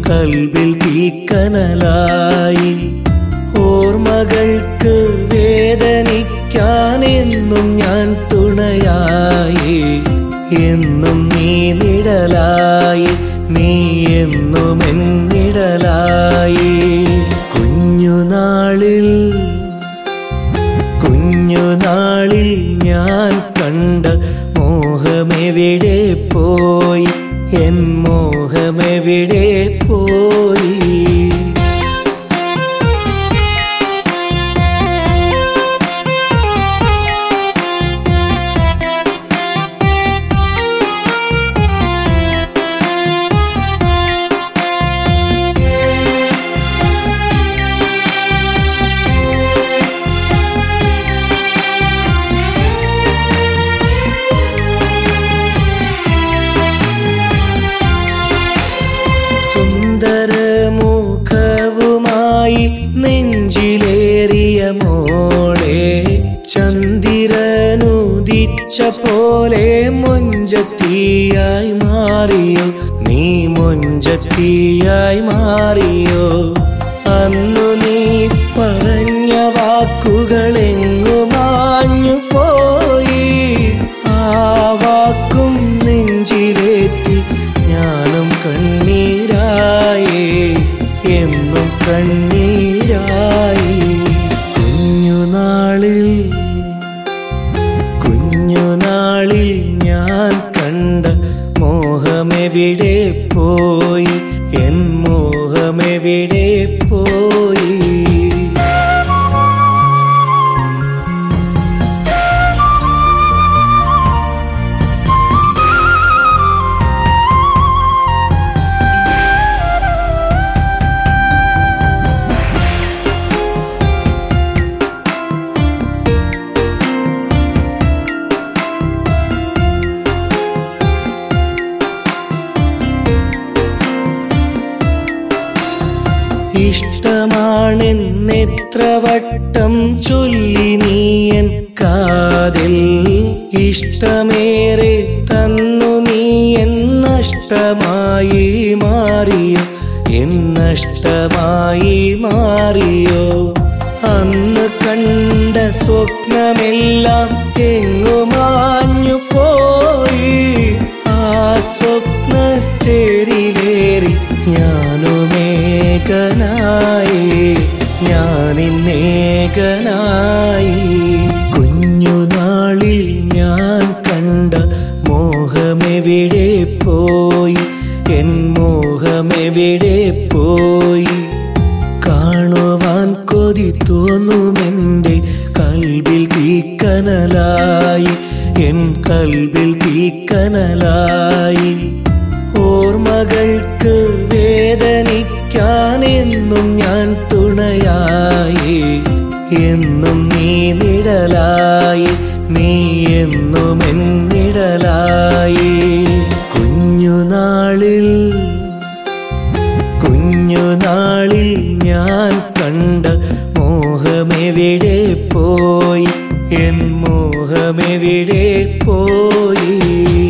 കൽവിൽ തീക്കനലായി ഓർമ്മകൾക്ക് വേദനിക്കാൻ എന്നും ഞാൻ തുണയായി എന്നും നീ നിഴലായി നീ എന്നും എന്നിടലായി കുഞ്ഞുനാളിൽ കുഞ്ഞുനാളിൽ ഞാൻ കണ്ട മോഹമെവിടെ പോയി എൻ മോഹമെവിടെ പോയി സുന്ദരമുഖവുമായി നെഞ്ചിലേറിയ മോളെ ചന്ദിരനുദിച്ച പോലെ മൊഞ്ചത്തിയായി മാറിയോ നീ മൊഞ്ചത്തിയായി മാറിയോ അന്നു നീ പറഞ്ഞ വാക്കുകളെങ്ങു മാഞ്ഞു പോയി ആ വാക്കും നെഞ്ചിലേറ്റി ഞാനും കണ്ണീരായി എന്നും കണ്ണീരായി കുഞ്ഞുനാളിൽ കുഞ്ഞുനാളിൽ ഞാൻ കണ്ട മോഹമെവിടെ പോയി എൻ മോഹമെവിടെ പോയി ഇഷ്ടമാണെന്നെത്ര വട്ടം ചൊല്ലി നീയൻ കാതിൽ ഇഷ്ടമേറെ തന്നു നീയൻ നഷ്ടമായി മാറിയോ എൻ നഷ്ടമായി മാറിയോ അന്ന് കണ്ട സ്വപ്നമെല്ലാം എങ്ങു മാഞ്ഞു പോയി ആ സ്വപ്നത്തേരിലേറി ഞാനുമേകനായി ഞാനിന്നേകനായി കുഞ്ഞുനാളിൽ ഞാൻ കണ്ട മോഹമെവിടെ പോയി എൻ മോഹമെവിടെ പോയി കാണുവാൻ കൊതി തോന്നുമെൻ്റെ കൽവിൽ തീക്കനലായി എൻ കൽവിൽ തീക്കനലായി ഓർമ്മകൾക്ക് വേദനിക്കാൻ എന്നും ഞാൻ തുണയായി എന്നും നീ നിഴലായി നീ എന്നും എന്നിടലായി കുഞ്ഞുനാളിൽ കുഞ്ഞുനാളിൽ ഞാൻ കണ്ട മോഹമെവിടെ പോയി എൻ മോഹമെവിടെ പോയി